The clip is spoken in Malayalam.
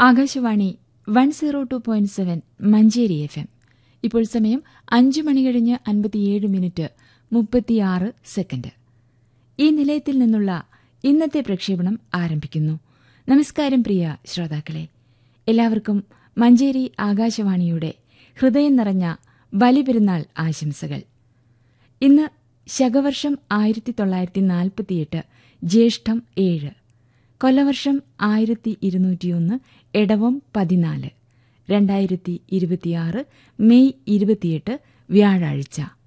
Akashvani one zero two point seven Manjeri F M ഇപ്പോൾ സമയം അഞ്ചു മണി കഴിഞ്ഞ് അൻപത്തിയേഴ് മിനിറ്റ് മുപ്പത്തിയാറ് സെക്കൻഡ് ഈ നിലയത്തിൽ നിന്നുള്ള ഇന്നത്തെ പ്രക്ഷേപണം ആരംഭിക്കുന്നു നമസ്കാരം പ്രിയ ശ്രോതാക്കളെ എല്ലാവർക്കും മഞ്ചേരി ആകാശവാണിയുടെ ഹൃദയം നിറഞ്ഞ ബലിപെരുന്നാൾ ആശംസകൾ ഇന്ന് ശകവർഷം ആയിരത്തി തൊള്ളായിരത്തി നാൽപ്പത്തിയെട്ട് ജ്യേഷ്ഠം ഏഴ് കൊല്ലവർഷം ആയിരത്തി ഇരുന്നൂറ്റിയൊന്ന് എടവം പതിനാല് രണ്ടായിരത്തി ഇരുപത്തിയാറ് മെയ് ഇരുപത്തിയെട്ട് വ്യാഴാഴ്ച